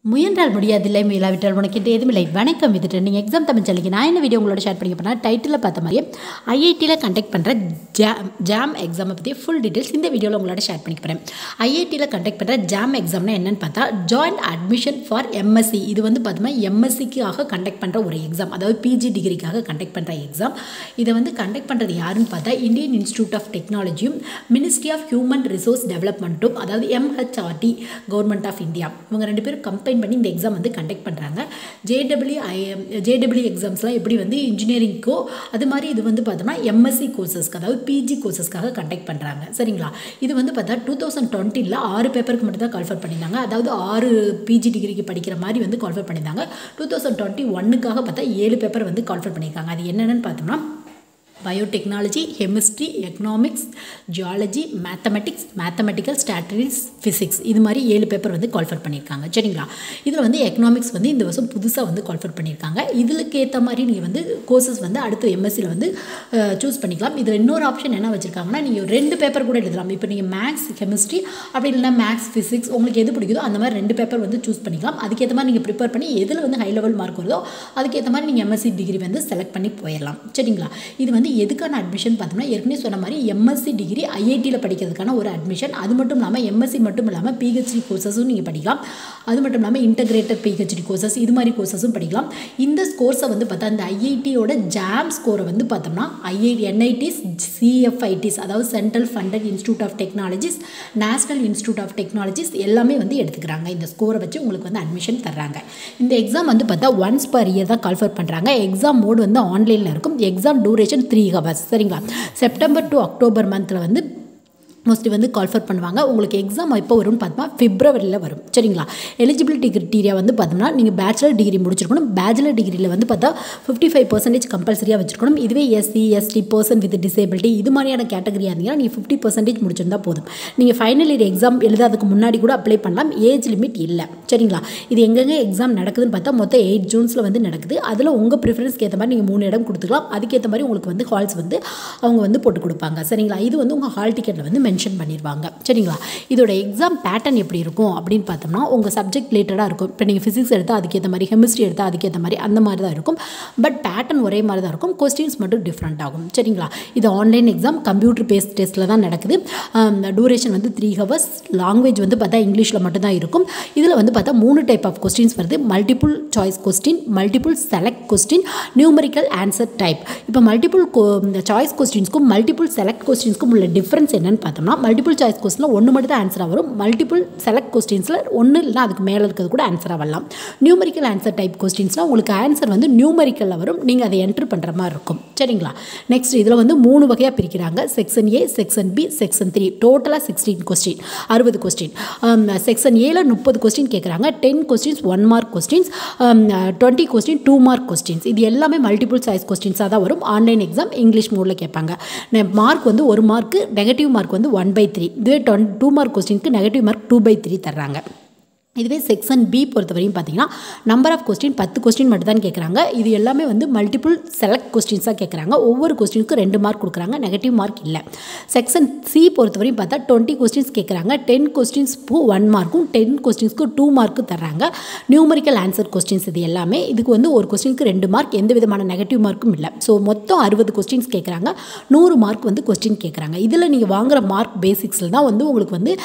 முயன்றால் முடியாதில்லை முயலாவிட்டால் உனக்கு என்று எதுவும் இல்லை வணக்கம் இது ட்ரெண்டிங் எக்ஸாம் தமிழ் சொல்லிங்க நான் என்ன வீடியோ உங்களோட ஷேர் பண்ணிக்க போனால் டைட்டில் பார்த்த மாதிரியே ஐஐடியில் கண்டக்ட் பண்ணுற ஜாம் ஜாம் எக்ஸாமை பற்றி ஃபுல் டீட்டெயில்ஸ் இந்த வீடியோவில் உங்களோட ஷேர் பண்ணிக்க போகிறேன் ஐஐடியில் கண்டக்ட் பண்ணுற ஜாம் எக்ஸாம்னா என்னன்னு பார்த்தா ஜாயின்ட் அட்மிஷன் ஃபார் எம்எஸ்சி இது வந்து பார்த்தோம்னா எம்எஸ்சிக்காக கண்டக்ட் பண்ணுற ஒரு எக்ஸாம் அதாவது பிஜி டிகிரிக்காக கண்டக்ட் பண்ணுற எக்ஸாம் இதை வந்து கண்டக்ட் பண்ணுறது யாருன்னு பார்த்தா இந்தியன் இன்ஸ்டியூட் ஆஃப் டெக்னாலஜியும் மினிஸ்ட்ரி ஆஃப் ஹியூமன் ரிசோர்ஸ் டெவலப்மெண்ட்டும் அதாவது எம்ஹெச்ஆர்டி கவர்மெண்ட் ஆஃப் இந்தியா இவங்க ரெண்டு பேரும் கம்பைன் பண்ணி இந்த எக்ஸாம் வந்து கண்டக்ட் பண்ணுறாங்க ஜேடபிள்யூ ஐஎம் ஜேடபிள்யூ எக்ஸாம்ஸ்லாம் எப்படி வந்து இன்ஜினியரிங்க்கோ அது மாதிரி இது வந்து பார்த்தோம்னா எம்எஸ்சி கோர்சஸ்க்கு அதாவது பிஜி கோர்சஸ்க்காக கண்டக்ட் பண்ணுறாங்க சரிங்களா இது வந்து பார்த்தா டூ தௌசண்ட் டுவெண்ட்டியில் ஆறு பேப்பருக்கு மட்டும் தான் கால்ஃபர் பண்ணியிருந்தாங்க அதாவது ஆறு பிஜி டிகிரிக்கு படிக்கிற மாதிரி வந்து கால்ஃபர் பண்ணியிருந்தாங்க டூ தௌசண்ட் டுவெண்ட்டி ஒன்னுக்காக பார்த்தா ஏழு பேப்பர் வந்து கால்ஃபர் பண்ணியிருக்காங்க அது என்னென்னு பார்த்தோம்னா biotechnology chemistry economics geology mathematics mathematical statistics physics இது மாதிரி ஏழு பேப்பர் வந்து கால்ஃபர் பண்ணியிருக்காங்க சரிங்களா இதில் வந்து எக்கனாமிக்ஸ் வந்து இந்த வருஷம் புதுசாக வந்து கால்ஃபர் பண்ணியிருக்காங்க இதுக்கு ஏற்ற மாதிரி நீங்கள் வந்து கோர்சஸ் வந்து அடுத்து எம்எஸ்சியில் வந்து சூஸ் பண்ணிக்கலாம் இதில் இன்னொரு ஆப்ஷன் என்ன வச்சுருக்காங்கன்னா நீங்கள் ரெண்டு பேப்பர் கூட எழுதலாம் இப்போ நீங்கள் மேக்ஸ் கெமிஸ்ட்ரி அப்படி இல்லைனா மேக்ஸ் ஃபிசிக்ஸ் உங்களுக்கு எது பிடிக்குதோ அந்த மாதிரி ரெண்டு பேப்பர் வந்து சூஸ் பண்ணிக்கலாம் அதுக்கேற்ற மாதிரி நீங்கள் ப்ரிப்பேர் பண்ணி எதில் வந்து ஹை லெவல் மார்க் வருதோ அதுக்கேற்ற மாதிரி நீங்கள் எம்எஸ்சி டிகிரி வந்து செலக்ட் பண்ணி போயிடலாம் சரிங்களா இது வந்து எதுக்கான அட்மிஷன் பார்த்தோம்னா ஏற்கனவே சொன்ன மாதிரி எம்எஸ்சி டிகிரி ஐஐடியில் படிக்கிறதுக்கான ஒரு அட்மிஷன் அது மட்டும் இல்லாமல் எம்எஸ்சி மட்டும் இல்லாமல் பிஹெச்டி கோர்சஸும் நீங்கள் படிக்கலாம் அது மட்டும் இல்லாமல் இன்டகிரேட்டட் பிஹெச்டி கோர்சஸ் இது மாதிரி கோர்சஸும் படிக்கலாம் இந்த ஸ்கோர்ஸை வந்து பார்த்தா அந்த ஐஐடியோட ஜாம் ஸ்கோரை வந்து பார்த்தோம்னா ஐஐடி என்ஐடிஸ் சிஎஃப்ஐடிஸ் அதாவது central funded institute of technologies national institute of technologies எல்லாமே வந்து எடுத்துக்கிறாங்க இந்த ஸ்கோரை வச்சு உங்களுக்கு வந்து அட்மிஷன் தர்றாங்க இந்த எக்ஸாம் வந்து பார்த்தா ஒன்ஸ் பர் இயர் தான் கால்ஃபர் பண்ணுறாங்க எக்ஸாம் மோடு வந்து ஆன்லைனில் இருக்கும் எக்ஸாம் டூரேஷன் த்ரீ ஹவர்ஸ் சரிங்களா செப்டம்பர் டு அக்டோபர் மந்தில் வந்து மோஸ்ட்லி வந்து கால்ஃபர் பண்ணுவாங்க உங்களுக்கு எக்ஸாம் எப்போ வரும்னு பார்த்தோம்னா பிப்ரவரியில் வரும் சரிங்களா எலிஜிபிலிட்டி கிரிட்டீரியா வந்து பார்த்தோம்னா நீங்கள் பேச்சுலர் டிகிரி முடிச்சிருக்கணும் பேச்சுலர் டிகிரியில் வந்து பார்த்தா ஃபிஃப்டி ஃபைவ் பர்சன்டேஜ் கம்பல்சரியாக வச்சிருக்கணும் இதுவே SC ST person with disability இது மாதிரியான கேட்டகரியாக இருந்தீங்கன்னா நீங்கள் ஃபிஃப்டி பர்சன்டேஜ் முடிச்சிருந்தா போதும் நீங்கள் ஃபைனல் இயர் எக்ஸாம் எழுதாதுக்கு முன்னாடி கூட அப்ளை பண்ணலாம் ஏஜ் லிமிட் இல்லை சரிங்களா இது எங்கெங்கே எக்ஸாம் நடக்குதுன்னு பார்த்தா மொத்தம் எயிட் ஜூன்ஸில் வந்து நடக்குது அதில் உங்கள் ப்ரிஃபரன்ஸ்க்கு ஏற்ற மாதிரி நீங்கள் மூணு இடம் கொடுத்துக்கலாம் அதுக்கேற்ற மாதிரி உங்களுக்கு வந்து ஹால்ஸ் வந்து அவங்க வந்து போட்டு கொடுப்பாங்க சரிங்களா இது வந்து உங்கள் ஹால் டிக்கெட்டில் வந்து மென்ஷன் பண்ணிடுவாங்க சரிங்களா இதோட எக்ஸாம் பேட்டர்ன் எப்படி இருக்கும் அப்படின்னு பார்த்தோம்னா உங்கள் சப்ஜெக்ட் ரிலேட்டடாக இருக்கும் இப்போ நீங்கள் ஃபிசிக்ஸ் எடுத்தால் அதுக்கேற்ற மாதிரி கெமிஸ்ட்ரி எடுத்தால் அதுக்கேற்ற மாதிரி அந்த மாதிரி தான் இருக்கும் பட் பேட்டர்ன் ஒரே மாதிரி தான் இருக்கும் கொஸ்டின்ஸ் மட்டும் டிஃப்ரெண்ட் ஆகும் சரிங்களா இது ஆன்லைன் எக்ஸாம் கம்ப்யூட்டர் பேஸ்ட் டெஸ்ட்டில் தான் நடக்குது டூரேஷன் வந்து த்ரீ ஹவர்ஸ் லாங்குவேஜ் வந்து பார்த்தா இங்கிலீஷில் மட்டும்தான் இருக்கும் இதில் வந்து பார்த்தா மூணு டைப் ஆஃப் கொஸ்டின்ஸ் வருது multiple choice question multiple select question numerical answer type இப்போ மல்டிபிள் சாய்ஸ் கொஸ்டின்ஸ்க்கும் மல்டிபிள் செலக்ட் கொஸ்டின்ஸ்க்கும் உள்ள டிஃப்ரென்ஸ் என்னன்னு பார்த்தோம்னா மல்டிபிள் சாய்ஸ் கொஸ்டினில் ஒன்று மட்டும் தான் ஆன்சராக வரும் மல்டிபிள் செலக்ட் கொஸ்டின்ஸில் ஒன்று இல்லை அதுக்கு மேலே இருக்கிறது கூட ஆன்சராக வரலாம் நியூமரிக்கல் ஆன்சர் டைப் கொஸ்டின்ஸ்னால் உங்களுக்கு ஆன்சர் வந்து நியூமரிக்கலில் வரும் நீங்கள் அதை என்ட்ரு பண்ணுற மாதிரி இருக்கும் சரிங்களா நெக்ஸ்ட் இதில் வந்து மூணு வகையாக பிரிக்கிறாங்க section A section B section three டோட்டலாக சிக்ஸ்டீன் கொஸ்டின் அறுபது கொஸ்டின் செக்ஷன் ஏல முப்பது கொஸ்டின் கேட்குறாங்க ten questions one mark questions twenty question two mark questions இது எல்லாமே மல்டிபிள் சாய்ஸ் கொஸ்டின்ஸாக தான் வரும் ஆன்லைன் எக்ஸாம் இங்கிலீஷ் மோடில் கேட்பாங்க மார்க் வந்து ஒரு மார்க்கு நெகட்டிவ் மார்க் வந்து ஒன் பை த்ரீ இதுவே டொன் டூ மார்க் கொஸ்டினுக்கு negative mark two by three தர்றாங்க இதுவே செக்ஷன் பி பொறுத்தவரையும் பார்த்தீங்கன்னா நம்பர் ஆஃப் கொஸ்டின் பத்து கொஸ்டின் மட்டும் தான் கேட்குறாங்க இது எல்லாமே வந்து மல்டிபிள் செலக்ட் கொஸ்டின்ஸாக கேட்குறாங்க ஒவ்வொரு கொஸ்டினுக்கும் ரெண்டு மார்க் கொடுக்குறாங்க நெகட்டிவ் மார்க் இல்லை செக்ஷன் சி பொறுத்தவரையும் பார்த்தா டுவெண்ட்டி கொஸ்டின்ஸ் கேட்குறாங்க டென் கொஸ்டின்ஸ்க்கு ஒன் மார்க்கும் டென் கொஸ்டின்ஸ்க்கு டூ மார்க்கு தர்றாங்க நியூமரிக்கல் ஆன்சர் கொஸ்டின்ஸ் இது எல்லாமே இதுக்கு வந்து ஒரு கொஸ்டினுக்கு ரெண்டு மார்க் எந்த விதமான நெகட்டிவ் மார்க்கும் இல்லை ஸோ மொத்தம் அறுபது கொஸ்டின்ஸ் கேட்குறாங்க நூறு மார்க் வந்து கொஸ்டின் கேட்குறாங்க இதில் நீங்கள் வாங்குகிற மார்க் பேசிக்ஸில் தான் வந்து உங்களுக்கு வந்து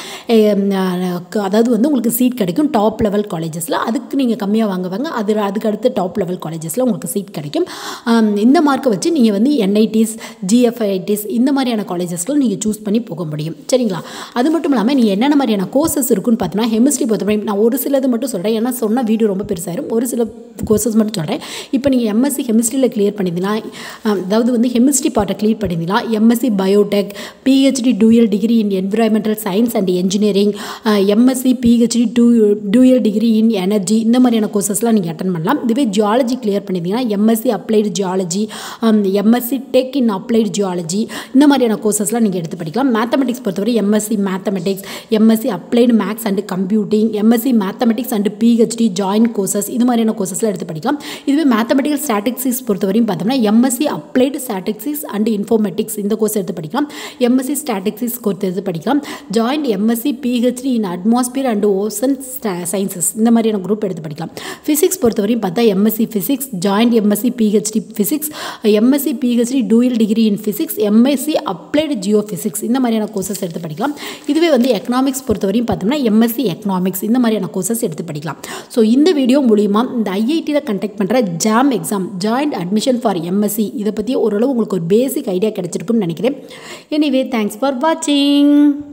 அதாவது வந்து உங்களுக்கு சீட் கிடைக்கும் கிடைக்கும் டாப் லெவல் காலேஜஸில் அதுக்கு நீங்கள் கம்மியாக வாங்குவாங்க அது அதுக்கு அடுத்து டாப் லெவல் காலேஜஸில் உங்களுக்கு சீட் கிடைக்கும் இந்த மார்க்கை வச்சு நீங்கள் வந்து என்ஐடிஸ் ஜிஎஃப்ஐடிஸ் இந்த மாதிரியான காலேஜஸ்க்கு நீங்கள் சூஸ் பண்ணி போக முடியும் சரிங்களா அது மட்டும் இல்லாமல் நீ என்னென்ன மாதிரியான கோர்சஸ் இருக்குன்னு பார்த்தோன்னா கெமிஸ்ட்ரி பொறுத்தவரை நான் ஒரு சிலது மட்டும் சொல்கிறேன் ஏன்னா சொன்ன வீடியோ ரொம்ப பெருசாயிரும் ஒரு சில கோர்சஸ் மட்டும் சொல்கிறேன் இப்போ நீங்கள் எம்எஸ்சி கெமிஸ்ட்ரியில் கிளியர் பண்ணியிருந்தீங்கன்னா அதாவது வந்து கெமிஸ்ட்ரி பார்ட்டை கிளியர் பண்ணியிருந்தீங்கன்னா MSc biotech PhD dual degree in environmental science and engineering MSc PhD two dual degree in energy இந்த மாதிரியான கோர்சஸ்லாம் நீங்கள் அட்டன் பண்ணலாம் இதுவே ஜியாலஜி கிளியர் பண்ணியிருந்தீங்கன்னா MSc applied geology MSc tech in applied geology இந்த மாதிரியான கோர்சஸ்லாம் நீங்கள் எடுத்து படிக்கலாம் மேத்தமெட்டிக்ஸ் பொறுத்தவரை MSc mathematics MSc applied maths and computing MSc mathematics and PhD join courses இது மாதிரியான கோர்சஸ்லாம் எடுத்து படிக்கலாம் இதுவே மேத்தமெட்டிக்கல் ஸ்டாட்டிக்ஸிக்ஸ் பொறுத்தவரையும் பார்த்தோம்னா MSc applied statistics and informatics இந்த கோர்ஸ் எடுத்து படிக்கலாம் எம்எஸ்சி ஸ்டாட்டிக்ஸிக்ஸ் கோர்ஸ் எடுத்து படிக்கலாம் joint MSc PhD in atmosphere and ocean sciences இந்த மாதிரியான குரூப் எடுத்து படிக்கலாம் ஃபிசிக்ஸ் பொறுத்தவரையும் பார்த்தா MSc physics joint MSc PhD physics MSc PhD dual degree in physics MSc applied geophysics இந்த மாதிரியான கோர்சஸ் எடுத்து படிக்கலாம் இதுவே வந்து எக்கனாமிக்ஸ் பொறுத்தவரையும் பார்த்தோம்னா எம்எஸ்சி எக்கனாமிக்ஸ் இந்த மாதிரியான கோர்சஸ் எடுத்து படிக்கலாம் ஸோ இந்த வீடியோ மூலிமா இந்த ஐஐடியில் கண்டக்ட் பண்ணுற JAM exam joint admission for MSc இதை பற்றி ஓரளவு உங்களுக்கு ஒரு பேசிக் ஐடியா கிடச்சிருக்குன்னு நினைக்கிறேன் எனிவே தேங்க்ஸ் ஃபார் வாட்சிங்